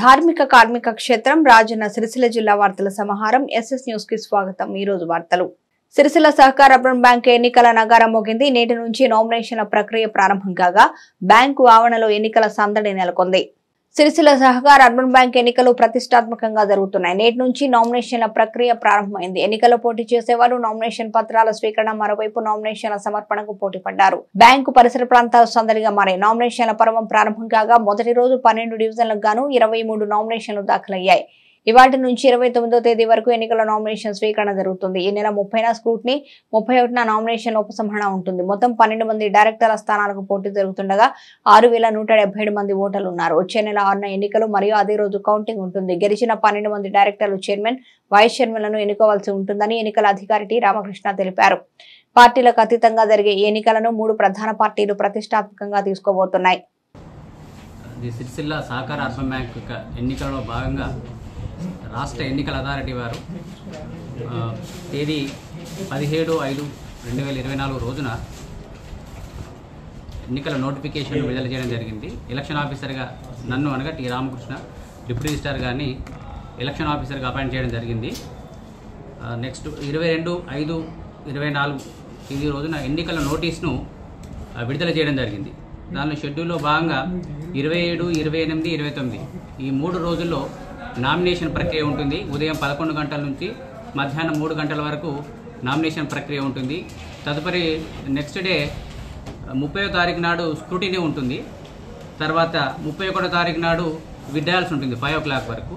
ధార్మిక కార్మిక క్షేత్రం రాజన్న సిరిసిల్ల జిల్లా వార్తల సమాహారం ఎస్ఎస్ న్యూస్ కి స్వాగతం ఈ రోజు వార్తలు సిరిసిల్ల సహకార అర్బన్ బ్యాంక్ ఎన్నికల నగారం మోగింది నేటి నుంచి నామినేషన్ల ప్రక్రియ ప్రారంభం కాగా బ్యాంకు ఆవరణలో ఎన్నికల సందడి నెలకొంది సిరిసిల్ల సహకార అర్బన్ బ్యాంక్ ఎన్నికలు ప్రతిష్టాత్మకంగా జరుగుతున్నాయి నేటి నుంచి నామినేషన్ల ప్రక్రియ ప్రారంభమైంది ఎన్నికల్లో పోటీ చేసేవారు నామినేషన్ పత్రాల స్వీకరణ మరోవైపు నామినేషన్ల సమర్పణకు పోటీ పడ్డారు బ్యాంకు పరిసర ప్రాంతాలు సందడిగా మారాయి నామినేషన్ల పర్వం ప్రారంభం కాగా మొదటి రోజు పన్నెండు డివిజన్లకు గాను ఇరవై మూడు నామినేషన్లు దాఖలయ్యాయి ఇవాటి నుంచి ఇరవై తొమ్మిదో తేదీ వరకు ఎన్నికల నామినేషన్ స్వీకరణ జరుగుతుంది ఈ నెల ముప్పైన స్క్రూట్ని ముప్పై ఒకటిన నామినేషన్ ఉపసంహరణ ఉంటుంది మొత్తం పన్నెండు మంది డైరెక్టర్ల స్థానాలకు పోటీ జరుగుతుండగా ఆరు వేల నూట డెబ్బై ఏడు మంది ఓటర్లు ఉన్నారు వచ్చే నెల ఆరున ఎన్నికలు మరియు అదే రోజు కౌంటింగ్ ఉంటుంది గెలిచిన పన్నెండు మంది డైరెక్టర్లు చైర్మన్ వైస్ చైర్మన్లను ఎన్నుకోవాల్సి ఉంటుందని ఎన్నికల అధికారి టి రామకృష్ణ తెలిపారు పార్టీలకు అతీతంగా జరిగే ఈ ఎన్నికలను మూడు ప్రధాన పార్టీలు ప్రతిష్టాత్మకంగా తీసుకోబోతున్నాయి ఇది సిరిసిల్ల సహకార అర్బన్ బ్యాంక్ యొక్క ఎన్నికలలో భాగంగా రాష్ట్ర ఎన్నికల అథారిటీ వారు ఆ, తేదీ పదిహేడు ఐదు రెండు వేల ఇరవై నాలుగు రోజున ఎన్నికల నోటిఫికేషన్ విడుదల చేయడం జరిగింది ఎలక్షన్ ఆఫీసర్గా నన్ను అనగా టి రామకృష్ణ డిప్యూటీ రిజిస్టార్ గారిని ఎలక్షన్ ఆఫీసర్గా అపాయింట్ చేయడం జరిగింది ఆ, నెక్స్ట్ ఇరవై రెండు ఐదు ఇరవై నాలుగు ఇది రోజున ఎన్నికల నోటీస్ను ఆ, విడుదల చేయడం జరిగింది దానిలో షెడ్యూల్లో భాగంగా ఇరవై ఏడు ఇరవై ఎనిమిది ఇరవై తొమ్మిది ఈ మూడు రోజుల్లో నామినేషన్ ప్రక్రియ ఉంటుంది ఉదయం పదకొండు గంటల నుంచి మధ్యాహ్నం మూడు గంటల వరకు నామినేషన్ ప్రక్రియ ఉంటుంది తదుపరి నెక్స్ట్ డే ముప్పై తారీఖు నాడు స్క్రూటినీ ఉంటుంది తర్వాత ముప్పై ఒకటో తారీఖు నాడు విడ్డాల్సి ఉంటుంది ఫైవ్ ఓ క్లాక్ వరకు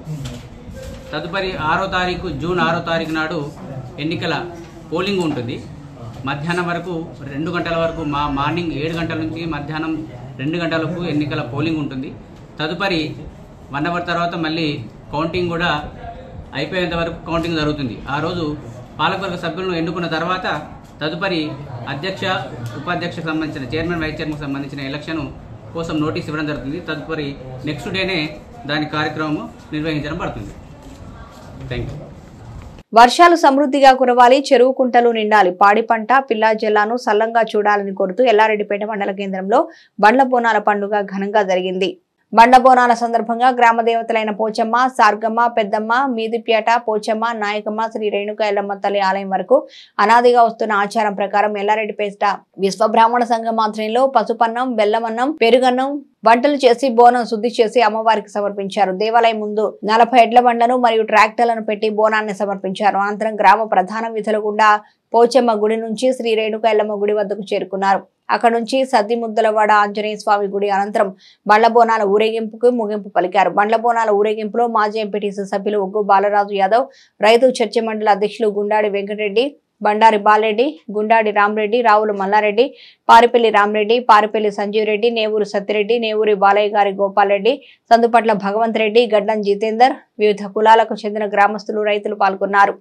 తదుపరి ఆరో తారీఖు జూన్ ఆరో తారీఖు నాడు ఎన్నికల పోలింగ్ ఉంటుంది మధ్యాహ్నం వరకు రెండు గంటల వరకు మా మార్నింగ్ ఏడు గంటల నుంచి మధ్యాహ్నం రెండు గంటలకు ఎన్నికల పోలింగ్ ఉంటుంది తదుపరి వన్ అవర్ తర్వాత మళ్ళీ కౌంటింగ్ కూడా అయిపోయేంత వరకు కౌంటింగ్ జరుగుతుంది ఆ రోజు పాలకవర్గ సభ్యులను ఎన్నుకున్న తర్వాత తదుపరి అధ్యక్ష ఉపాధ్యక్షకు సంబంధించిన చైర్మన్ వైస్ చైర్మన్కి సంబంధించిన ఎలక్షన్ కోసం నోటీస్ ఇవ్వడం జరుగుతుంది తదుపరి నెక్స్ట్ డేనే దాని కార్యక్రమం నిర్వహించడం పడుతుంది థ్యాంక్ యూ వర్షాలు సమృద్ధిగా కురవాలి చెరువు కుంటలు నిండాలి పాడి పంట పిల్లా జిల్లాను సల్లంగా చూడాలని కోరుతూ ఎల్లారెడ్డిపేట మండల కేంద్రంలో బండ్ల బోనాల పండుగ ఘనంగా జరిగింది బండ్ల బోనాల సందర్భంగా గ్రామ దేవతలైన పోచమ్మ సార్గమ్మ పెద్దమ్మ మీదిప్యాట పోచమ్మ నాయకమ్మ శ్రీ రేణుక ఎల్లమ్మ తల్లి ఆలయం వరకు అనాదిగా వస్తున్న ఆచారం ప్రకారం ఎల్లారెడ్డిపేట విశ్వబ్రాహ్మణ సంఘం ఆధ్వర్యంలో పసుపన్నం బెల్లమన్నం పెరుగన్నం వంటలు చేసి బోనం శుద్ధి చేసి అమ్మవారికి సమర్పించారు దేవాలయం ముందు నలభై ఎడ్ల బండ్లను మరియు ట్రాక్టర్లను పెట్టి బోనాన్ని సమర్పించారు అనంతరం గ్రామ ప్రధాన వీధుల గుండా పోచమ్మ గుడి నుంచి శ్రీ రేణుక ఎల్లమ్మ గుడి వద్దకు చేరుకున్నారు అక్కడ నుంచి సద్ది ముద్దలవాడ ఆంజనేయ స్వామి గుడి అనంతరం బండ్ల బోనాల ఊరేగింపుకు ముగింపు పలికారు బండ్ల బోనాల ఊరేగింపులో మాజీ ఎంపీటీసీ సభ్యులు ఒగ్గు బాలరాజు యాదవ్ రైతు చర్చ మండలి అధ్యక్షులు గుండాడి వెంకటరెడ్డి బండారి బాలరెడ్డి గుండాడి రామరెడ్డి రావుల మల్లారెడ్డి పారిపల్లి రామరెడ్డి పారిపల్లి సంజీవ్ రెడ్డి నేవూరు సత్యరెడ్డి నేవూరి బాలయ్య గారి గోపాల్ రెడ్డి సందుపట్ల భగవంత్ రెడ్డి గడ్డం జితేందర్ వివిధ కులాలకు చెందిన గ్రామస్తులు రైతులు పాల్గొన్నారు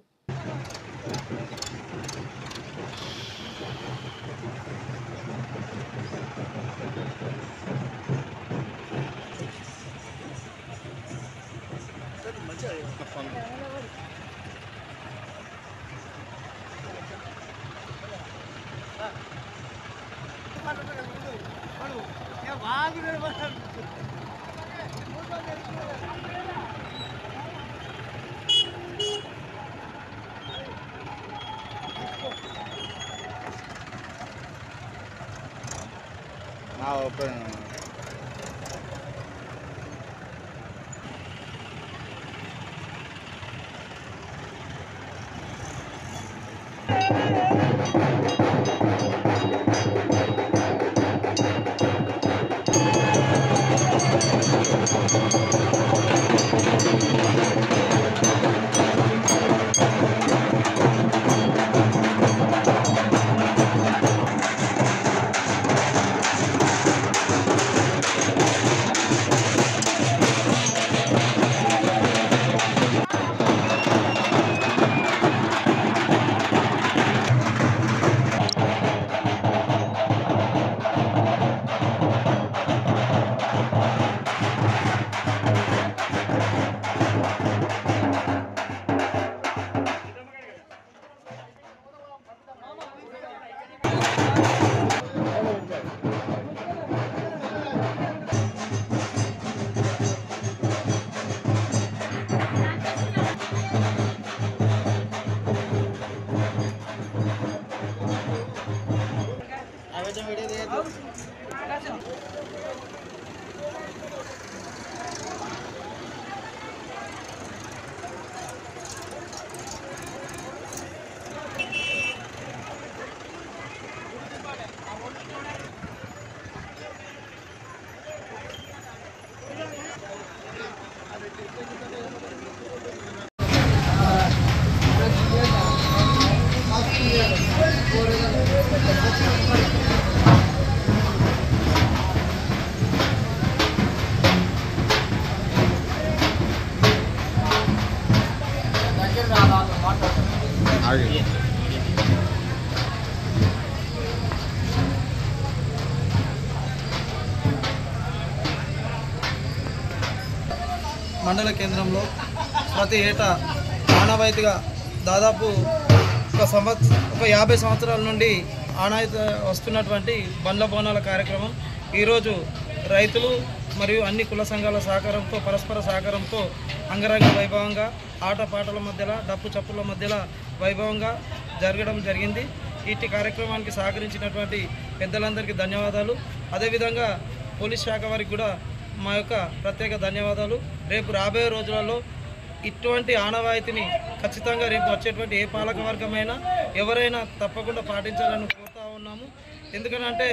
మండల కేంద్రంలో ప్రతి ఏటా ఆనవాయితీగా దాదాపు ఒక సంవత్స ఒక యాభై సంవత్సరాల నుండి ఆనవాయితీ వస్తున్నటువంటి బండ్ల బోనాల కార్యక్రమం ఈరోజు రైతులు మరియు అన్ని కుల సంఘాల సహకారంతో పరస్పర సహకారంతో అంగరంగ వైభవంగా ఆటపాటల మధ్యలో డప్పు చప్పుల మధ్యలో వైభవంగా జరగడం జరిగింది ఇట్టి కార్యక్రమానికి సహకరించినటువంటి పెద్దలందరికీ ధన్యవాదాలు అదేవిధంగా పోలీస్ శాఖ వారికి కూడా మా యొక్క ప్రత్యేక ధన్యవాదాలు రేపు రాబోయే రోజులలో ఇటువంటి ఆనవాయితీని ఖచ్చితంగా రేపు వచ్చేటువంటి ఏ పాలక వర్గమైనా ఎవరైనా తప్పకుండా పాటించాలని కోరుతా ఉన్నాము ఎందుకనంటే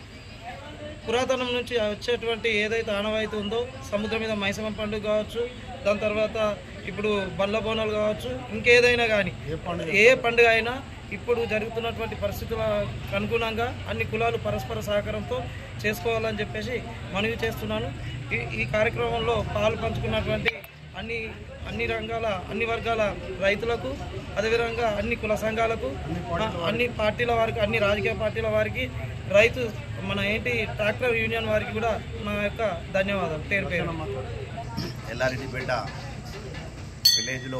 పురాతనం నుంచి వచ్చేటువంటి ఏదైతే ఆనవాయితీ ఉందో సముద్రం మీద మైసమ్మ పండుగ కావచ్చు దాని తర్వాత ఇప్పుడు బండ్ల బోనాలు కావచ్చు ఇంకేదైనా కానీ ఏ పండుగ అయినా ఇప్పుడు జరుగుతున్నటువంటి పరిస్థితులకు అనుగుణంగా అన్ని కులాలు పరస్పర సహకారంతో చేసుకోవాలని చెప్పేసి మనవి చేస్తున్నాను ఈ ఈ కార్యక్రమంలో పాలు పంచుకున్నటువంటి అన్ని అన్ని రంగాల అన్ని వర్గాల రైతులకు అదేవిధంగా అన్ని కుల సంఘాలకు ఆ, అన్ని పార్టీల వారికి అన్ని రాజకీయ పార్టీల వారికి రైతు మన ఏంటి ట్రాక్టర్ యూనియన్ వారికి కూడా నా యొక్క ధన్యవాదాలు పేరు పేరు ఎల్లారెడ్డిపేట విలేజ్లో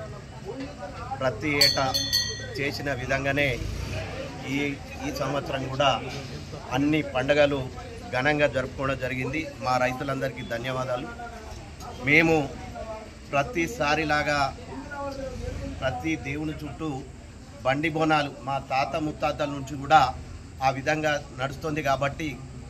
ప్రతి ఏటా చేసిన విధంగానే ఈ ఈ సంవత్సరం కూడా అన్ని పండుగలు ఘనంగా జరుపుకోవడం జరిగింది మా రైతులందరికీ ధన్యవాదాలు మేము ప్రతిసారిలాగా ప్రతి దేవుని చుట్టూ బండి బోనాలు మా తాత ముత్తాతల నుంచి కూడా ఆ విధంగా నడుస్తుంది కాబట్టి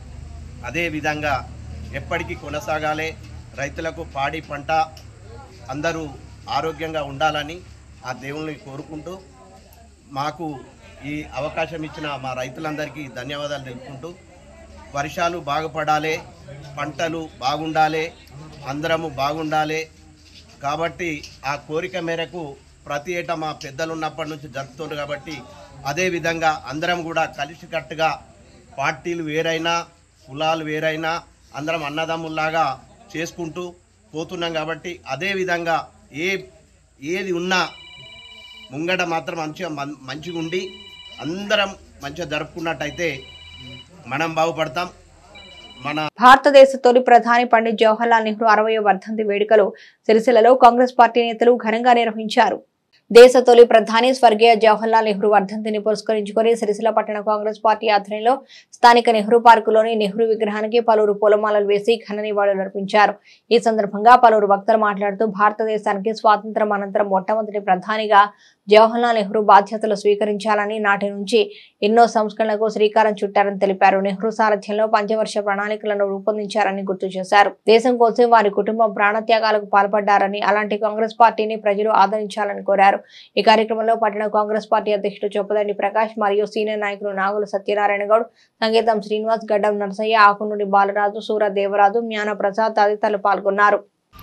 అదే విధంగా ఎప్పటికీ కొనసాగాలి రైతులకు పాడి పంట అందరూ ఆరోగ్యంగా ఉండాలని ఆ దేవుని కోరుకుంటూ మాకు ఈ అవకాశం ఇచ్చిన మా రైతులందరికీ ధన్యవాదాలు తెలుపుకుంటూ వర్షాలు బాగుపడాలి పంటలు బాగుండాలి అందరము బాగుండాలి కాబట్టి ఆ కోరిక మేరకు ప్రతి ఏటా మా పెద్దలు ఉన్నప్పటి నుంచి జరుపుతున్నారు కాబట్టి అదే విధంగా అందరం కూడా కలిసికట్టుగా పార్టీలు వేరైనా కులాలు వేరైనా అందరం అన్నదమ్ముల్లాగా చేసుకుంటూ పోతున్నాం కాబట్టి అదే విధంగా ఏ ఏది ఉన్నా ముంగట మాత్రం మంచిగా మం- మంచిగా ఉండి అందరం మంచిగా జరుపుకున్నట్టయితే మనం బాగుపడతాం మన భారతదేశ తొలి ప్రధాని పండిత్ జవహర్లాల్ నెహ్రూ అరవయో వర్ధంతి వేడుకలు సిరిసిల్లలో కాంగ్రెస్ పార్టీ నేతలు ఘనంగా నిర్వహించారు దేశ తొలి ప్రధాని స్వర్గీయ జవహర్లాల్ నెహ్రూ వర్ధంతిని పురస్కరించుకొని సిరిసిల్ల పట్టణ కాంగ్రెస్ పార్టీ ఆధ్వర్యంలో స్థానిక నెహ్రూ పార్కులోని నెహ్రూ విగ్రహానికి పలువురు పూలమాలలు వేసి ఘన నివాళులు అర్పించారు ఈ సందర్భంగా పలువురు వక్తలు మాట్లాడుతూ భారతదేశానికి స్వాతంత్రం అనంతరం మొట్టమొదటి ప్రధానిగా జవహర్లాల్ నెహ్రూ బాధ్యతలు స్వీకరించాలని నాటి నుంచి ఎన్నో సంస్కరణలకు శ్రీకారం చుట్టారని తెలిపారు నెహ్రూ సారథ్యంలో పంచవర్ష ప్రణాళికలను రూపొందించారని గుర్తు చేశారు దేశం కోసం వారి కుటుంబం ప్రాణత్యాగాలకు పాల్పడ్డారని అలాంటి కాంగ్రెస్ పార్టీని ప్రజలు ఆదరించాలని కోరారు ఈ కార్యక్రమంలో పట్టణ కాంగ్రెస్ పార్టీ అధ్యక్షుడు చొప్పదండి ప్రకాష్ మరియు సీనియర్ నాయకులు నాగుల సత్యనారాయణ గౌడ్ సంగీతం శ్రీనివాస్ గడ్డం నరసయ్య ఆకునుడి బాలరాజు సూర దేవరాజు జ్ఞాన ప్రసాద్ తదితరులు పాల్గొన్నారు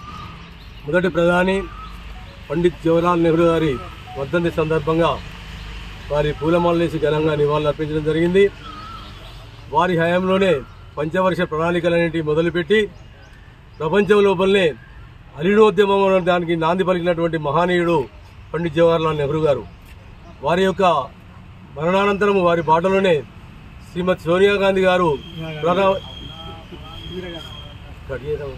మొదటి ప్రధాని పండిత్ జవహర్లాల్ నెహ్రూ గారి వర్ధంతి సందర్భంగా వారి పూలమాలలేసి ఘనంగా నివాళులు అర్పించడం జరిగింది వారి హయాంలోనే పంచవర్ష ప్రణాళికలన్నింటినీ మొదలుపెట్టి ప్రపంచం లోపలనే అలిడోద్యమం అనే దానికి నాంది పలికినటువంటి మహానీయుడు పండిత్ జవహర్లాల్ నెహ్రూ గారు వారి యొక్క మరణానంతరం వారి బాటలోనే శ్రీమతి సోనియా గాంధీ గారు ప్రధా కట్ చేద్దాం.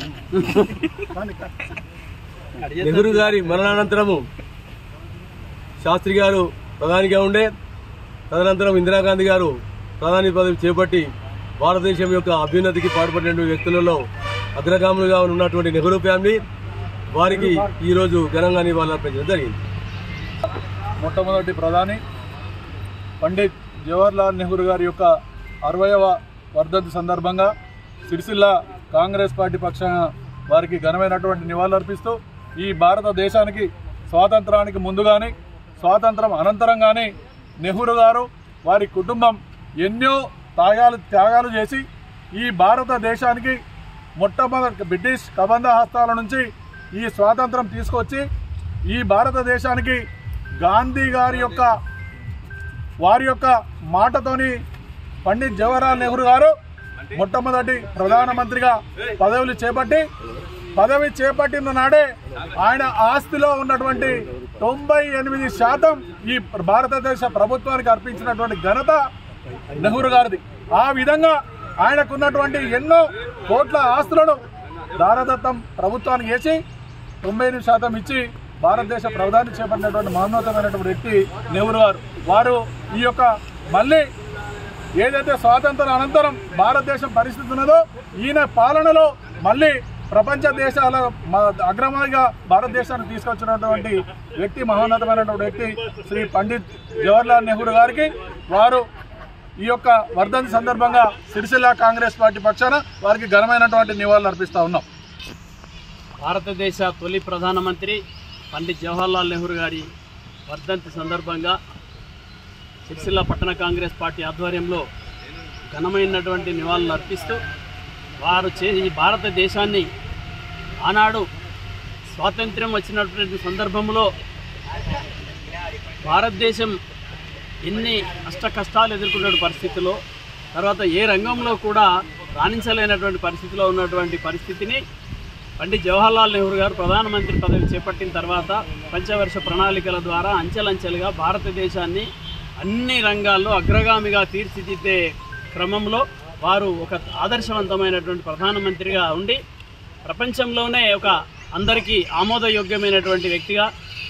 నెహ్రూ గారి మరణానంతరము శాస్త్రి గారు ప్రధానిగా ఉండే తదనంతరం ఇందిరాగాంధీ గారు ప్రధాని పదవి చేపట్టి భారతదేశం యొక్క అభ్యున్నతికి పాటుపడిన వ్యక్తులలో అగ్రగాములుగా ఉన్నటువంటి నెహ్రూ ఫ్యామిలీ వారికి ఈరోజు ఘనంగా నివాళులు అర్పించడం జరిగింది మొట్టమొదటి ప్రధాని పండిత్ జవహర్లాల్ నెహ్రూ గారి యొక్క అరవయవ వర్ధంతి సందర్భంగా సిరిసిల్ల కాంగ్రెస్ పార్టీ పక్షాన వారికి ఘనమైనటువంటి నివాళులర్పిస్తూ ఈ భారతదేశానికి స్వాతంత్రానికి ముందు కానీ స్వాతంత్రం అనంతరం కానీ నెహ్రూ గారు వారి కుటుంబం ఎన్నో త్యాగాలు త్యాగాలు చేసి ఈ భారతదేశానికి మొట్టమొదటి బ్రిటిష్ కబంధ హస్తాల నుంచి ఈ స్వాతంత్రం తీసుకొచ్చి ఈ భారతదేశానికి గాంధీ గారి యొక్క వారి యొక్క మాటతోని పండిత్ జవహర్లాల్ నెహ్రూ గారు మొట్టమొదటి ప్రధానమంత్రిగా పదవులు చేపట్టి పదవి చేపట్టిన నాడే ఆయన ఆస్తిలో ఉన్నటువంటి తొంభై ఎనిమిది శాతం ఈ భారతదేశ ప్రభుత్వానికి అర్పించినటువంటి ఘనత నెహ్రూ గారిది ఆ విధంగా ఆయనకున్నటువంటి ఎన్నో కోట్ల ఆస్తులను దారదత్తం ప్రభుత్వానికి వేసి తొంభై ఎనిమిది శాతం ఇచ్చి భారతదేశ ప్రధాని చేపట్టినటువంటి మహోన్నతమైనటువంటి వ్యక్తి నెహ్రూ గారు వారు ఈ యొక్క మళ్ళీ ఏదైతే స్వాతంత్రం అనంతరం భారతదేశం పరిస్థితి ఉన్నదో ఈయన పాలనలో మళ్ళీ ప్రపంచ దేశాల మ- అగ్రమాదిగా భారతదేశాన్ని తీసుకొచ్చినటువంటి వ్యక్తి మహోన్నతమైనటువంటి వ్యక్తి శ్రీ పండిత్ జవహర్లాల్ నెహ్రూ గారికి వారు ఈ యొక్క వర్ధంతి సందర్భంగా సిరిసిల్ల కాంగ్రెస్ పార్టీ పక్షాన వారికి ఘనమైనటువంటి నివాళులు అర్పిస్తా ఉన్నాం భారతదేశ తొలి ప్రధానమంత్రి పండిత్ జవహర్లాల్ నెహ్రూ గారి వర్ధంతి సందర్భంగా సిరిసిల్ల పట్టణ కాంగ్రెస్ పార్టీ ఆధ్వర్యంలో ఘనమైనటువంటి నివాళులు అర్పిస్తూ వారు చే ఈ భారతదేశాన్ని ఆనాడు స్వాతంత్ర్యం వచ్చినటువంటి సందర్భంలో భారతదేశం ఎన్ని అష్ట కష్టాలు ఎదుర్కొన్న పరిస్థితిలో తర్వాత ఏ రంగంలో కూడా రాణించలేనటువంటి పరిస్థితిలో ఉన్నటువంటి పరిస్థితిని పండిత్ జవహర్లాల్ నెహ్రూ గారు ప్రధానమంత్రి పదవి చేపట్టిన తర్వాత పంచవర్ష ప్రణాళికల ద్వారా అంచెలంచెలుగా భారతదేశాన్ని అన్ని రంగాల్లో అగ్రగామిగా తీర్చిదిద్దే క్రమంలో వారు ఒక ఆదర్శవంతమైనటువంటి ప్రధానమంత్రిగా ఉండి ప్రపంచంలోనే ఒక అందరికీ ఆమోదయోగ్యమైనటువంటి వ్యక్తిగా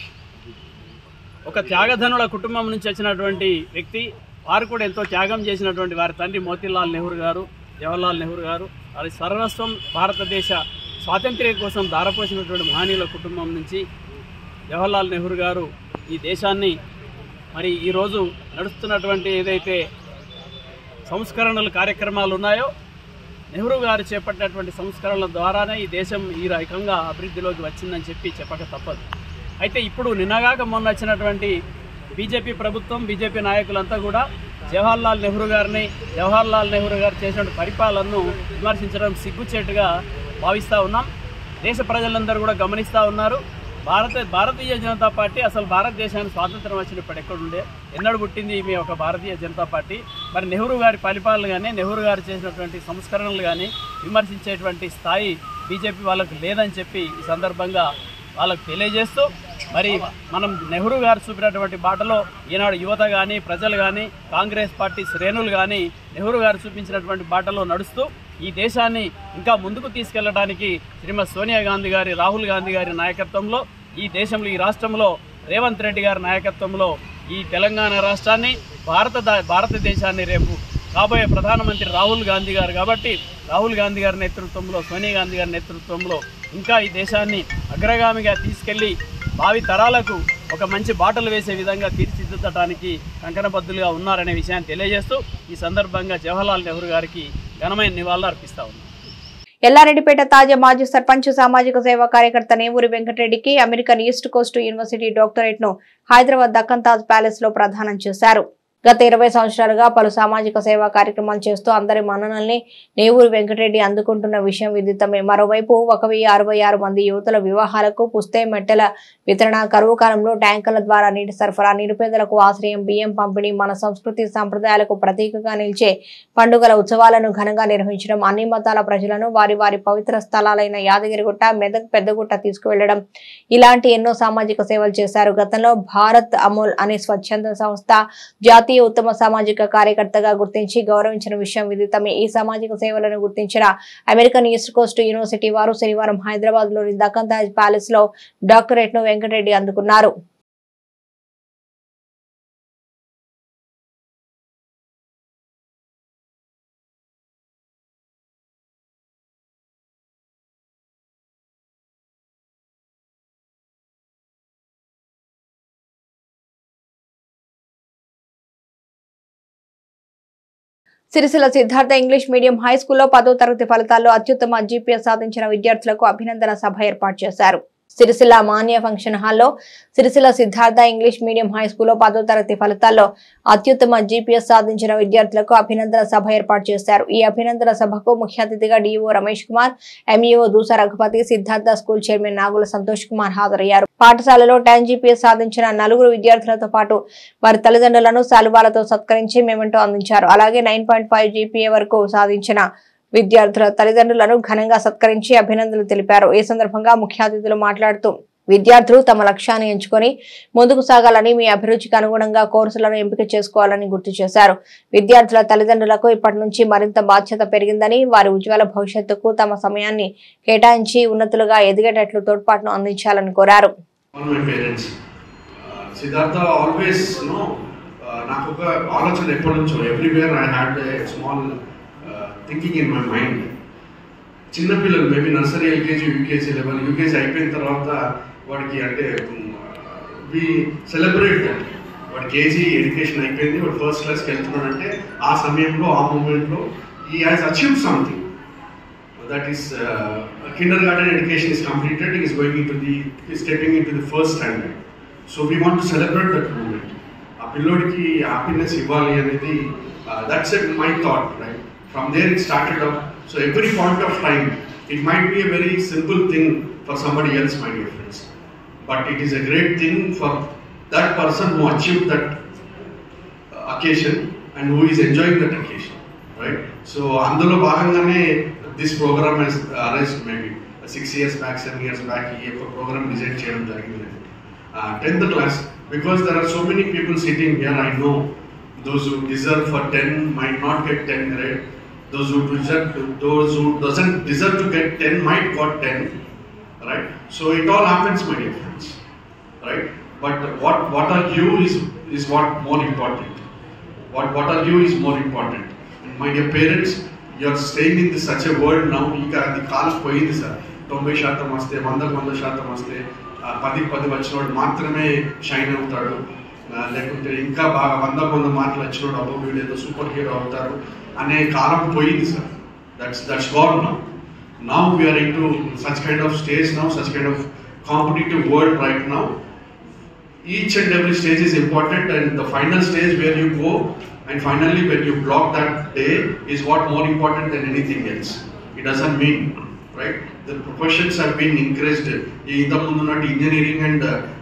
ఒక త్యాగధనుల కుటుంబం నుంచి వచ్చినటువంటి వ్యక్తి వారు కూడా ఎంతో త్యాగం చేసినటువంటి వారి తండ్రి మోతీలాల్ నెహ్రూ గారు జవహర్లాల్ నెహ్రూ గారు వారి సర్వస్వం భారతదేశ స్వాతంత్ర్యం కోసం దారపోసినటువంటి మహనీయుల కుటుంబం నుంచి జవహర్లాల్ నెహ్రూ గారు ఈ దేశాన్ని మరి ఈరోజు నడుస్తున్నటువంటి ఏదైతే సంస్కరణలు కార్యక్రమాలు ఉన్నాయో నెహ్రూ గారు చేపట్టినటువంటి సంస్కరణల ద్వారానే ఈ దేశం ఈ రకంగా అభివృద్ధిలోకి వచ్చిందని చెప్పి చెప్పక తప్పదు అయితే ఇప్పుడు నిన్నగాక మొన్న వచ్చినటువంటి బీజేపీ ప్రభుత్వం బీజేపీ నాయకులంతా కూడా జవహర్లాల్ నెహ్రూ గారిని జవహర్లాల్ నెహ్రూ గారు చేసిన పరిపాలనను విమర్శించడం సిగ్గుచేటుగా భావిస్తూ ఉన్నాం దేశ ప్రజలందరూ కూడా గమనిస్తూ ఉన్నారు భారత భారతీయ జనతా పార్టీ అసలు భారతదేశానికి స్వాతంత్రం వచ్చినప్పుడు ఎక్కడుండే ఎన్నడు పుట్టింది మీ ఒక భారతీయ జనతా పార్టీ మరి నెహ్రూ గారి పరిపాలన కానీ నెహ్రూ గారు చేసినటువంటి సంస్కరణలు కానీ విమర్శించేటువంటి స్థాయి బీజేపీ వాళ్ళకు లేదని చెప్పి ఈ సందర్భంగా వాళ్ళకు తెలియజేస్తూ మరి మనం నెహ్రూ గారు చూపినటువంటి బాటలో ఈనాడు యువత కానీ ప్రజలు కానీ కాంగ్రెస్ పార్టీ శ్రేణులు కానీ నెహ్రూ గారు చూపించినటువంటి బాటలో నడుస్తూ ఈ దేశాన్ని ఇంకా ముందుకు తీసుకెళ్లడానికి శ్రీమతి సోనియా గాంధీ గారి రాహుల్ గాంధీ గారి నాయకత్వంలో ఈ దేశంలో ఈ రాష్ట్రంలో రేవంత్ రెడ్డి గారి నాయకత్వంలో ఈ తెలంగాణ రాష్ట్రాన్ని భారత భారతదేశాన్ని రేపు కాబోయే ప్రధానమంత్రి రాహుల్ గాంధీ గారు కాబట్టి రాహుల్ గాంధీ గారి నేతృత్వంలో సోనియా గాంధీ గారి నేతృత్వంలో ఇంకా ఈ దేశాన్ని అగ్రగామిగా తీసుకెళ్లి భావి తరాలకు ఒక మంచి బాటలు వేసే విధంగా తీర్చిదిద్దటానికి కంకణబద్దులుగా ఉన్నారనే విషయాన్ని తెలియజేస్తూ ఈ సందర్భంగా జవహర్లాల్ నెహ్రూ గారికి ఘనమైన నివాళులు అర్పిస్తా ఉన్నాం ఎల్లారెడ్డిపేట తాజా మాజీ సర్పంచ్ సామాజిక సేవా కార్యకర్త నేవూరి వెంకటరెడ్డికి American east coast university doctorate ను హైదరాబాద్ దక్కన్ తాజ్ ప్యాలెస్ లో ప్రదానం చేశారు గత ఇరవై సంవత్సరాలుగా పలు సామాజిక సేవా కార్యక్రమాలు చేస్తూ అందరి మన్ననల్ని నేవూరి వెంకటరెడ్డి అందుకుంటున్న విషయం విదితమే మరోవైపు ఒక వెయ్యి అరవై ఆరు మంది యువతుల వివాహాలకు పుస్తే మెట్టెల వితరణ కరువు కాలంలో ట్యాంకర్ల ద్వారా నీటి సరఫరా నిరుపేదలకు ఆశ్రయం బియ్యం పంపిణీ మన సంస్కృతి సంప్రదాయాలకు ప్రతీకగా నిలిచే పండుగల ఉత్సవాలను ఘనంగా నిర్వహించడం అన్ని మతాల ప్రజలను వారి వారి పవిత్ర స్థలాలైన యాదగిరిగుట్ట మెదక్ పెద్దగుట్ట తీసుకువెళ్లడం ఇలాంటి ఎన్నో సామాజిక సేవలు చేశారు గతంలో భారత్ అమూల్ అనే స్వచ్ఛంద సంస్థ జాతీయ ఉత్తమ సామాజిక కార్యకర్తగా గుర్తించి గౌరవించిన విషయం విదితమే ఈ సామాజిక సేవలను గుర్తించిన అమెరికన్ ఈస్ట్ కోస్ట్ యూనివర్సిటీ వారు శనివారం హైదరాబాద్ లోని దక్కన్ తాజ్ ప్యాలెస్ లో డాక్టరేట్ ను వెంకటరెడ్డి అందుకున్నారు Sircilla Siddhartha English medium high స్కూల్లో పదో తరగతి ఫలితాల్లో అత్యుత్తమ జీపీఎస్ సాధించిన విద్యార్థులకు అభినందన సభ ఏర్పాటు చేశారు సిరిసిల్ల మాన్య ఫంక్షన్ హాల్లో Sircilla Siddhartha English medium high స్కూల్లో పదో తరగతి ఫలితాల్లో అత్యుత్తమ జీపీఎస్ సాధించిన విద్యార్థులకు అభినందన సభ ఏర్పాటు చేశారు ఈ అభినందన సభకు ముఖ్య అతిథిగా DO Ramesh Kumar MEO Doosa Raghupathi Siddhartha school chairman Nagula Santosh Kumar హాజరయ్యారు పాఠశాలలో టెన్ జీపీఎస్ సాధించిన నలుగురు విద్యార్థులతో పాటు వారి తల్లిదండ్రులను శాలువాలతో సత్కరించి మేమంటూ అందించారు అలాగే నైన్ పాయింట్ ఫైవ్ జీపీఏ వరకు సాధించిన విద్యార్థుల తల్లిదండ్రులను ఘనంగా సత్కరించి అభినందనలు తెలిపారు ఈ సందర్భంగా ముఖ్య అతిథులు మాట్లాడుతూ విద్యార్థులు తమ లక్ష్యాన్ని ఎంచుకొని ముందుకు సాగాలని మీ అభిరుచికి అనుగుణంగా కోర్సులను ఎంపిక చేసుకోవాలని గుర్తు చేశారు విద్యార్థుల తల్లిదండ్రులకు ఇప్పటి నుంచి మరింత బాధ్యత పెరిగిందని వారి ఉజ్వల భవిష్యత్తుకు తమ సమయాన్ని కేటాయించి ఉన్నతులుగా ఎదిగేటట్లు తోడ్పాటును అందించాలని కోరారు all my parents Siddhartha always know నాకు ఒక ఆలోచన ఎప్పటి నుంచో everywhere I had a small thinking in my mind చిన్నపిల్లలు maybe nursery LKG UKG level UKG అయిపోయిన తర్వాత వాడికి అంటే వి సెలబ్రేట్ దట్ వాడి కేజీ ఎడ్యుకేషన్ అయిపోయింది వాడు ఫస్ట్ క్లాస్కి వెళ్తున్నాడంటే ఆ సమయంలో ఆ మూమెంట్లో ఈ has achieve something that is uh, kindergarten education is completed, he is going into the, he is stepping into the first standard. So we want to celebrate that moment. ఆ పిల్లోడికి హ్యాపీనెస్ ఇవ్వాలి అనేది that's at my thought right from there it started up so every point of time it might be a very simple thing for somebody else my dear friends but it is a great thing for that person who achieve that occasion and who is enjoying that occasion right so అందులో భాగంగానే this programme has arrange maybe six years back seven years back ఈ యొక్క programme design చేయడం జరిగింది tenth class because there are so many people sitting here I know those who deserve for ten might not get ten grade those who deserve those who doesn't deserve to get 10 might got 10 right so it all happens my dear friends right but what what are you is is what more important what what are you is more important and my dear parents you are staying in this, such a world now ఇక అది కాలం పోయింది sir తొంభై శాతం వస్తే వందకు వంద శాతం వస్తే ఆ పది పది వచ్చినోడు మాత్రమే షైన్ అవుతాడు ఆ, లేకుంటే ఇంకా బాగా వంద వంద మార్కులు వచ్చినోడు అబ్బో వీడు ఏదో సూపర్ హీరో అవుతారు అనే కాలం పోయింది sir that's that's gone now now we are into such kind of stage now such kind of competitive world right now each and every stage is important and the final stage where you go and finally when you block that day is what more important than anything else it doesn't mean right the professions have been increased ఇంతకుముందు ఉన్నట్టు engineering and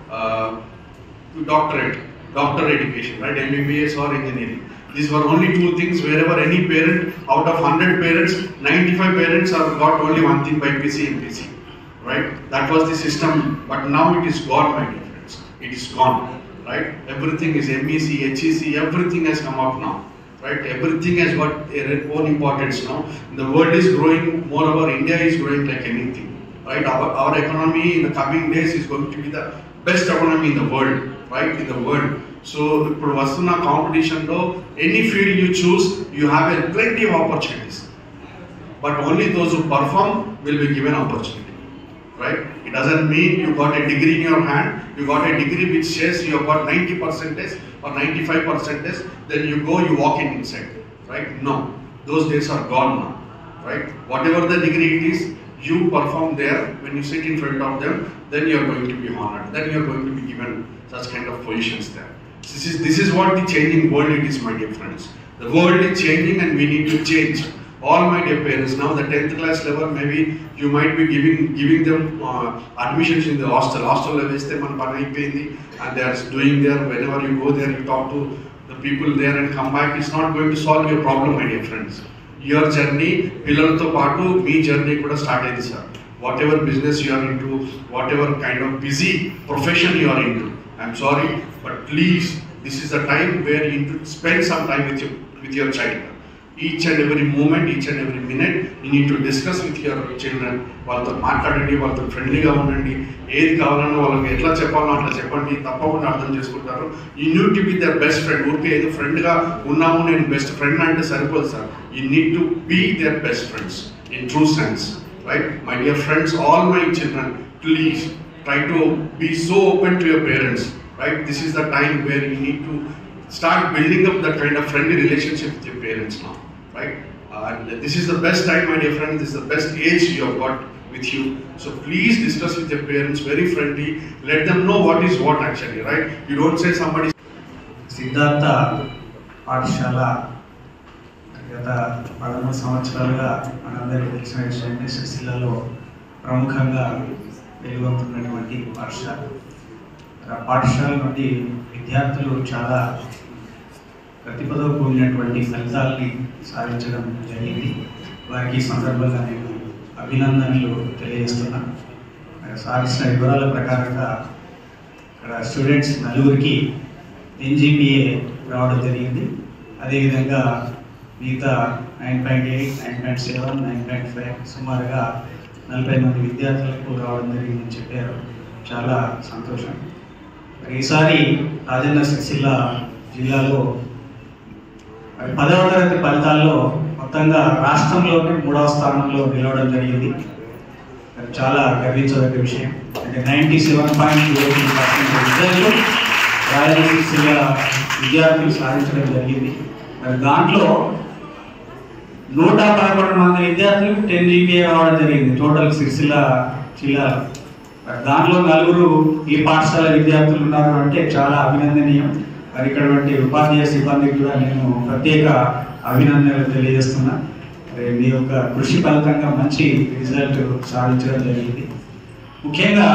doctorate doctor education right mbbs or engineering these were only two things wherever any parent out of 100 parents 95 parents have got only one thing by pc and pc right that was the system but now it is gone my dear friends it is gone right everything is mec hec everything has come up now right everything has got their own importance now the world is growing moreover india is growing like anything right our, our economy in the coming days is going to be the best economy in the world right in the world so ఇప్పుడు వస్తున్న కాంపిటీషన్లో any field you choose you have a plenty of opportunities but only those who perform will be given opportunity right it doesn't mean you got a degree in your hand you got a degree which says you have got 90 percentage or 95 percentage then you go you walk in inside right no those days are gone now right whatever the degree it is you perform there when you sit in front of them then you are going to be honored then you are going to be given such kind of positions there this is this is what the changing world it is my dear friends the world is changing and we need to change all my dear parents now the 10th class level maybe you might be giving giving them uh, admissions in the hostel hostel లో వేస్తే మన పని అయిపోయింది and they are doing there whenever you go there you talk to the people there and come back it's not going to solve your problem my dear friends your journey పిల్లలతో పాటు మీ journey కూడా start అయింది sir whatever business you are into whatever kind of busy profession you are into I'm sorry but please this is the time where you to spend some time with with your child each and every moment each and every minute you need to discuss with your children వాళ్ళతో మాట్లాడండి వాళ్ళతో ఫ్రెండ్లీగా ఉండండి ఏది కావాలన్నా వాళ్ళకి ఎట్లా చెప్పాలో అట్లా చెప్పండి తప్పకుండా అర్థం చేసుకుంటారు you need to be their best friend ఊరికే ఏదో ఫ్రెండ్గా ఉన్నాము నేను బెస్ట్ ఫ్రెండ్ అంటే సరిపోదు sir you need to be their best friends in true sense right my dear friends all my children please try to be so open to your parents right this is the time where you need to start building up that kind of friendly relationship with your parents now right Uh, and this is the best time my dear friend this is the best age you have got with you so please discuss with your parents very friendly let them know what is what actually right you don't say somebody Siddhartha పాఠశాల గత పదమూడు సంవత్సరాలుగా మనందరికీ తెలిసిన విషయాన్ని సిరిసిల్లలో ప్రముఖంగా వెలుగొందుతున్నటువంటి పాఠశాల ఆ పాఠశాల నుండి విద్యార్థులు చాలా ప్రతిభతో కూడినటువంటి ఫలితాలని సాధించడం జరిగింది వారికి ఈ సందర్భంగా నేను అభినందనలు తెలియజేస్తున్నాను సార్ ఇచ్చిన వివరాల ప్రకారంగా ఇక్కడ స్టూడెంట్స్ నలుగురికి ఎన్జిపిఏ రావడం జరిగింది అదేవిధంగా మిగతా nine point eight nine point seven nine point five సుమారుగా నలభై మంది విద్యార్థులకు రావడం జరిగిందని చెప్పారు చాలా సంతోషం మరి ఈసారి రాజన్న సిరిసిల్ల జిల్లాలో మరి పదవ తరగతి ఫలితాల్లో మొత్తంగా రాష్ట్రంలోనే మూడవ స్థానంలో నిలవడం జరిగింది అది చాలా గర్వించదగ్గ విషయం అంటే ninety seven point zero three percent result Rayalaseema Sircilla విద్యార్థులు సాధించడం జరిగింది మరి దాంట్లో నూట పదకొండు మంది విద్యార్థులకు టెన్ జీపీఏ రావడం జరిగింది టోటల్ సిరిసిల్ల జిల్లాలో మరి దాంట్లో నలుగురు ఈ పాఠశాల విద్యార్థులు ఉన్నారు అంటే చాలా అభినందనీయం మరి ఇక్కడ ఉపాధ్యాయ సిబ్బందికి కూడా నేను ప్రత్యేక అభినందనలు తెలియజేస్తున్నా మరి మీ యొక్క కృషి ఫలితంగా మంచి రిజల్ట్ సాధించడం జరిగింది ముఖ్యంగా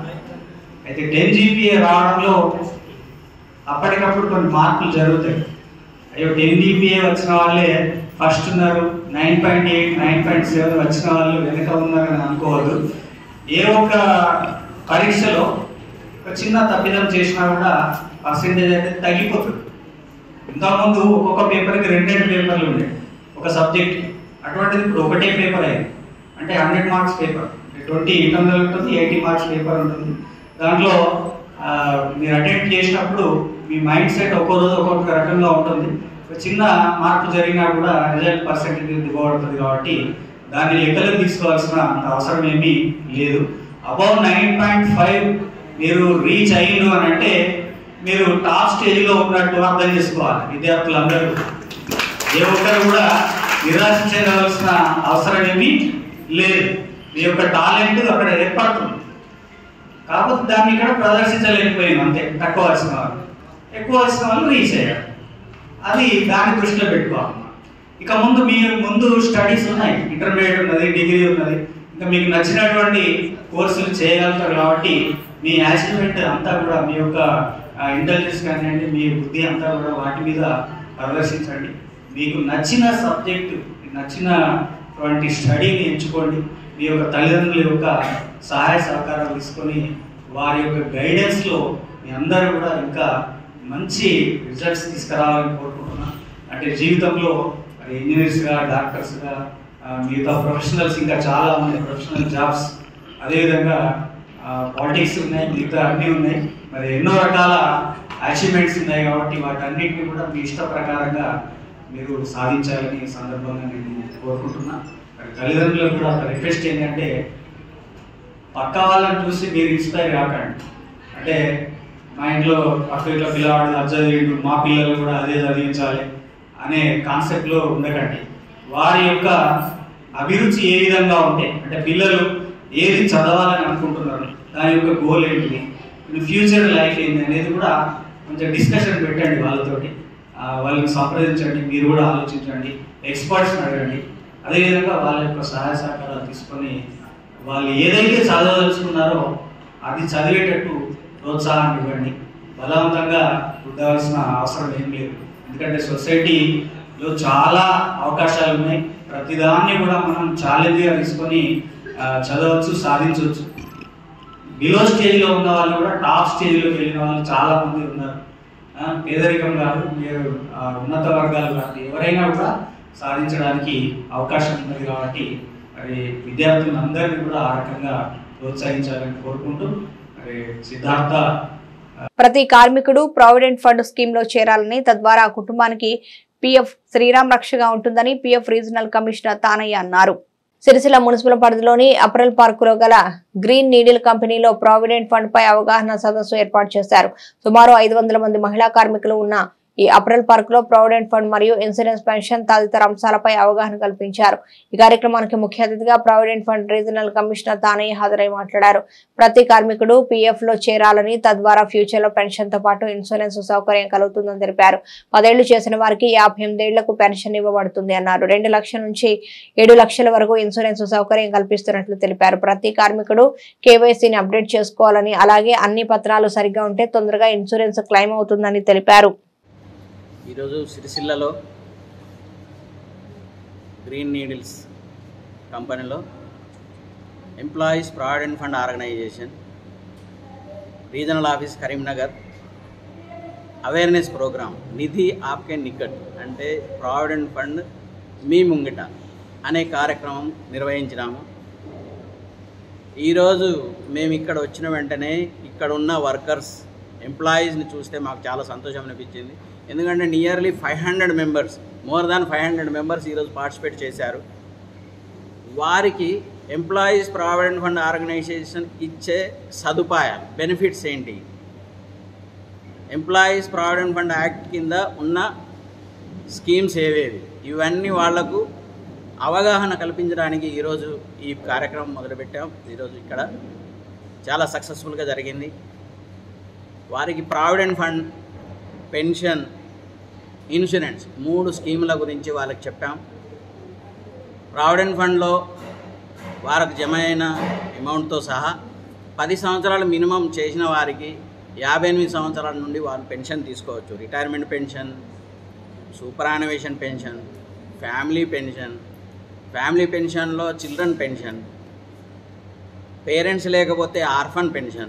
అయితే టెన్ జీపీఏ రావడంలో అప్పటికప్పుడు కొన్ని మార్పులు జరుగుతాయి అయ్యో టెన్ జీపీఏ వచ్చిన వాళ్ళే ఫస్ట్ ఉన్నారు nine point eight nine point seven వచ్చిన వాళ్ళు వెనక ఉన్నారని అనుకోవద్దు ఏ ఒక్క పరీక్షలో ఒక చిన్న తప్పిదం చేసినా కూడా పర్సెంటేజ్ అయితే తగ్గిపోతుంది ఇంతకుముందు ఒక్కొక్క పేపర్కి రెండు రెండు పేపర్లు ఉండే ఒక సబ్జెక్ట్ అటువంటిది ఇప్పుడు ఒకటే పేపర్ అయింది అంటే hundred marks paper twenty internal ఉంటుంది ఎయిటీ మార్క్స్ పేపర్ ఉంటుంది దాంట్లో ఆ, మీరు అటెండ్ చేసినప్పుడు మీ మైండ్ సెట్ ఒక్కో రోజు ఒక్కొక్క రకంగా ఉంటుంది ఒక చిన్న మార్పు జరిగినా కూడా రిజల్ట్ పర్సెంటేజ్ దిగబడుతుంది కాబట్టి దాన్ని లెక్కలకు తీసుకోవాల్సిన అంత అవసరం ఏమీ లేదు అబౌవ్ నైన్ పాయింట్ ఫైవ్ మీరు రీచ్ అయ్యిండు అని అంటే మీరు టాప్ స్టేజ్లో ఉన్నట్టు అర్థం చేసుకోవాలి విద్యార్థులందరూ ఏ ఒక్కరు కూడా నిరాశ చేయవలసిన అవసరం ఏమీ లేదు మీ యొక్క టాలెంట్ అక్కడ ఏర్పడుతుంది కాకపోతే దాన్ని ఇక్కడ ప్రదర్శించలేకపోయింది అంతే తక్కువ వచ్చిన వాళ్ళు ఎక్కువ వచ్చిన వాళ్ళు రీచ్ అయ్యారు అది దాన్ని దృష్టిలో పెట్టుకోవాలి ఇక ముందు మీ ముందు స్టడీస్ ఉన్నాయి ఇంటర్మీడియట్ ఉన్నది డిగ్రీ ఉన్నది ఇంకా మీకు నచ్చినటువంటి కోర్సులు చేయగలుగుతారు కాబట్టి మీ యాక్సిడెంట్ అంతా కూడా మీ యొక్క ఇంటెలిజెన్స్ కానివ్వండి మీ బుద్ధి అంతా కూడా వాటి మీద ప్రదర్శించండి మీకు నచ్చిన సబ్జెక్టు నచ్చినటువంటి స్టడీని ఎంచుకోండి మీ యొక్క తల్లిదండ్రుల యొక్క సహాయ సహకారాలు తీసుకొని వారి యొక్క గైడెన్స్లో మీ అందరూ కూడా ఇంకా మంచి రిజల్ట్స్ తీసుకురావాలని కోరుకుంటున్నాను అంటే జీవితంలో మరి ఇంజనీర్స్గా డాక్టర్స్గా ఆ, మిగతా ప్రొఫెషనల్స్ ఇంకా చాలా ఉన్నాయి ప్రొఫెషనల్ జాబ్స్ అదేవిధంగా పాలిటిక్స్ ఉన్నాయి మిగతా అన్నీ ఉన్నాయి మరి ఎన్నో రకాల అచీవ్మెంట్స్ ఉన్నాయి కాబట్టి వాటన్నిటిని కూడా మీ ఇష్ట ప్రకారంగా మీరు సాధించాలని ఈ సందర్భంగా నేను కోరుకుంటున్నా మరి తల్లిదండ్రులకు కూడా ఒక రిక్వెస్ట్ ఏంటంటే పక్క వాళ్ళని చూసి మీరు ఇన్స్పైర్ కాకండి అంటే మా ఇంట్లో పక్క ఇట్లా పిల్లవాడు అది చదివిండు మా పిల్లలు కూడా అదే చదివించాలి అనే కాన్సెప్ట్లో ఉండకండి వారి యొక్క అభిరుచి ఏ విధంగా ఉంటే అంటే పిల్లలు ఏది చదవాలని అనుకుంటున్నారు దాని యొక్క గోల్ ఏంటి ఫ్యూచర్ లైఫ్ ఏంటి అనేది కూడా కొంచెం డిస్కషన్ పెట్టండి వాళ్ళతోటి ఆ, వాళ్ళని సంప్రదించండి మీరు కూడా ఆలోచించండి ఎక్స్పర్ట్స్ని అడగండి అదేవిధంగా వాళ్ళ యొక్క సహాయ సహకారాలు తీసుకొని వాళ్ళు ఏదైతే చదవదలుచుకున్నారో అది చదివేటట్టు ప్రోత్సాహాన్ని ఇవ్వండి బలవంతంగా ఉండవలసిన అవసరం ఏం లేదు ఎందుకంటే సొసైటీలో చాలా అవకాశాలు ఉన్నాయి ప్రతిదాన్ని కూడా మనం ఛాలెంజ్గా తీసుకొని ఆ, చదవచ్చు సాధించవచ్చు బిలో స్టేజ్లో ఉన్న వాళ్ళు కూడా టాప్ స్టేజ్లోకి వెళ్ళిన వాళ్ళు చాలా మంది ఉన్నారు ఆ, పేదరికం కాదు మీరు ఆ, ఉన్నత వర్గాలు కాదు ఎవరైనా కూడా సాధించడానికి అవకాశం ఉన్నది కాబట్టి మరి విద్యార్థులందరినీ కూడా ఆ రకంగా ప్రోత్సహించాలని కోరుకుంటూ మరి సిద్ధార్థ ప్రతి కార్మికుడు ప్రావిడెంట్ ఫండ్ స్కీమ్ లో చేరాలని తద్వారా ఆ కుటుంబానికి పిఎఫ్ శ్రీరామ్ రక్షగా ఉంటుందని పిఎఫ్ రీజనల్ కమిషనర్ తానయ్య అన్నారు సిరిసిల్ల మున్సిపల్ పరిధిలోని అప్రల్ పార్కులో గల గ్రీన్ నీడిల్ కంపెనీలో ప్రావిడెంట్ ఫండ్ పై అవగాహన సదస్సు ఏర్పాటు చేశారు సుమారు ఐదు వందల మంది మహిళా కార్మికులు ఉన్న ఈ అప్రల్ పార్క్ లో ప్రావిడెంట్ ఫండ్ మరియు ఇన్సూరెన్స్ పెన్షన్ తదితర అంశాలపై అవగాహన కల్పించారు ఈ కార్యక్రమానికి ముఖ్య అతిథిగా provident fund regional commissioner Thanayya హాజరై మాట్లాడారు ప్రతి కార్మికుడు పీఎఫ్ లో చేరాలని తద్వారా ఫ్యూచర్ లో పెన్షన్ తో పాటు ఇన్సూరెన్స్ సౌకర్యం కలుగుతుందని తెలిపారు పదేళ్లు చేసిన వారికి యాభై ఎనిమిదేళ్లకు పెన్షన్ ఇవ్వబడుతుంది అన్నారు రెండు లక్షల నుంచి ఏడు లక్షల వరకు ఇన్సూరెన్స్ సౌకర్యం కల్పిస్తున్నట్లు తెలిపారు ప్రతి కార్మికుడు కేవైసీని అప్డేట్ చేసుకోవాలని అలాగే అన్ని పత్రాలు సరిగ్గా ఉంటే తొందరగా ఇన్సూరెన్స్ క్లెయిమ్ అవుతుందని తెలిపారు ఈరోజు సిరిసిల్లలో గ్రీన్ నీడిల్స్ కంపెనీలో employees provident fund organisation regional office Karimnagar awareness programme Nidhi Aapke Nikat అంటే ప్రావిడెంట్ ఫండ్ మీ ముంగిట అనే కార్యక్రమం నిర్వహించినాము ఈరోజు మేము ఇక్కడ వచ్చిన వెంటనే ఇక్కడ ఉన్న వర్కర్స్ ఎంప్లాయీస్ని చూస్తే మాకు చాలా సంతోషం అనిపించింది ఎందుకంటే nearly five hundred members more than five hundred members ఈరోజు పార్టిసిపేట్ చేశారు వారికి ఎంప్లాయీస్ ప్రావిడెంట్ ఫండ్ ఆర్గనైజేషన్ ఇచ్చే సదుపాయాలు బెనిఫిట్స్ ఏంటి ఎంప్లాయీస్ ప్రావిడెంట్ ఫండ్ యాక్ట్ కింద ఉన్న స్కీమ్స్ ఏవేవి ఇవన్నీ వాళ్లకు అవగాహన కల్పించడానికి ఈరోజు ఈ కార్యక్రమం మొదలుపెట్టాం ఈరోజు ఇక్కడ చాలా సక్సెస్ఫుల్గా జరిగింది వారికి ప్రావిడెంట్ ఫండ్ పెన్షన్ ఇన్సూరెన్స్ మూడు స్కీముల గురించి వాళ్ళకి చెప్పాం ప్రావిడెంట్ ఫండ్లో వారికి జమ అయిన అమౌంట్తో సహా పది సంవత్సరాలు మినిమం చేసిన వారికి యాభై ఎనిమిది సంవత్సరాల నుండి వారు పెన్షన్ తీసుకోవచ్చు retirement pension superannuation pension family pension family పెన్షన్లో చిల్డ్రన్ పెన్షన్ పేరెంట్స్ లేకపోతే ఆర్ఫన్ పెన్షన్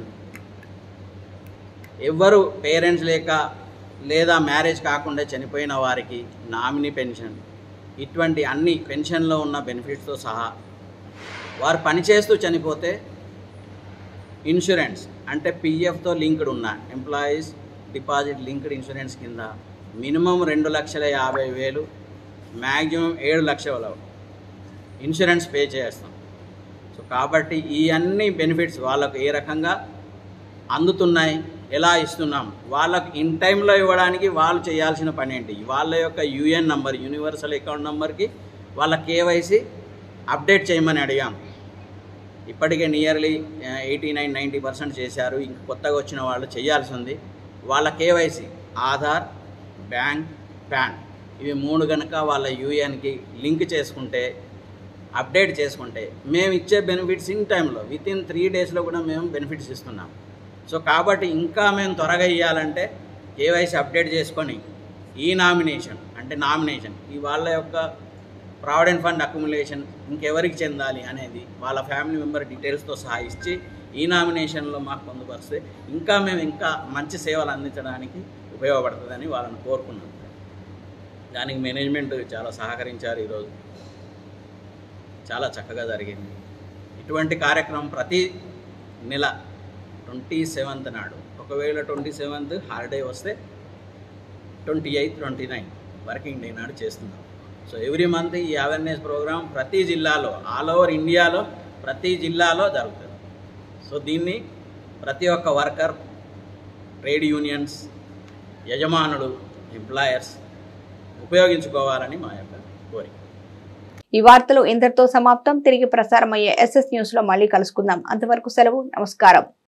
ఎవ్వరు పేరెంట్స్ లేక లేదా మ్యారేజ్ కాకుండా చనిపోయిన వారికి నామినీ పెన్షన్ ఇటువంటి అన్ని పెన్షన్లో ఉన్న బెనిఫిట్స్తో సహా వారు పనిచేస్తూ చనిపోతే ఇన్సూరెన్స్ అంటే పిఎఫ్తో లింక్డ్ ఉన్న ఎంప్లాయీస్ డిపాజిట్ లింక్డ్ ఇన్సూరెన్స్ కింద మినిమం రెండు లక్షల యాభై వేలు మ్యాక్సిమం ఏడు లక్షల ఇన్సూరెన్స్ పే చేస్తాం సో కాబట్టి ఈ అన్ని బెనిఫిట్స్ వాళ్ళకు ఏ రకంగా అందుతున్నాయి ఎలా ఇస్తున్నాం వాళ్ళకు ఇన్ టైంలో ఇవ్వడానికి వాళ్ళు చేయాల్సిన పని ఏంటి వాళ్ళ యొక్క యూఎన్ నంబర్ యూనివర్సల్ అకౌంట్ నంబర్కి వాళ్ళ కేవైసీ అప్డేట్ చేయమని అడిగాం ఇప్పటికే nearly eighty nine ninety percent చేశారు ఇంక కొత్తగా వచ్చిన వాళ్ళు చేయాల్సి ఉంది వాళ్ళ కేవైసీ ఆధార్ బ్యాంక్ ప్యాన్ ఇవి మూడు కనుక వాళ్ళ యూఏఎన్కి లింక్ చేసుకుంటే అప్డేట్ చేసుకుంటే మేము ఇచ్చే బెనిఫిట్స్ ఇన్ టైంలో విత్ ఇన్ త్రీ డేస్లో కూడా మేము బెనిఫిట్స్ ఇస్తున్నాం సో కాబట్టి ఇంకా మేము త్వరగా ఇవ్వాలంటే కేవైసీ అప్డేట్ చేసుకొని ఈ నామినేషన్ అంటే నామినేషన్ ఈ వాళ్ళ యొక్క ప్రావిడెంట్ ఫండ్ అక్యుములేషన్ ఇంకెవరికి చెందాలి అనేది వాళ్ళ ఫ్యామిలీ మెంబర్ డీటెయిల్స్తో సహా ఇచ్చి ఈ నామినేషన్లో మాకు పొందుపరిస్తే ఇంకా మేము ఇంకా మంచి సేవలు అందించడానికి ఉపయోగపడుతుందని వాళ్ళని కోరుకున్నాం దానికి మేనేజ్మెంట్ చాలా సహకరించారు ఈరోజు చాలా చక్కగా జరిగింది ఇటువంటి కార్యక్రమం ప్రతి నెల ట్వంటీ సెవెంత్ నాడు ఒకవేళ ట్వంటీ సెవెంత్ హాలిడే వస్తే twenty eighth twenty nine working day నాడు చేస్తున్నాం సో ఎవ్రీ మంత్ ఈ అవేర్నెస్ ప్రోగ్రామ్ ప్రతి జిల్లాలో ఆల్ ఓవర్ ఇండియాలో ప్రతి జిల్లాలో జరుగుతుంది సో దీన్ని ప్రతి ఒక్క వర్కర్ ట్రేడ్ యూనియన్స్ యజమానులు ఎంప్లాయర్స్ ఉపయోగించుకోవాలని మా యొక్క కోరిక ఈ వార్తలు ఇంతటితో సమాప్తం తిరిగి ప్రసారమయ్యే ఎస్ఎస్ న్యూస్ లో మళ్ళీ కలుసుకుందాం అంతవరకు సెలవు నమస్కారం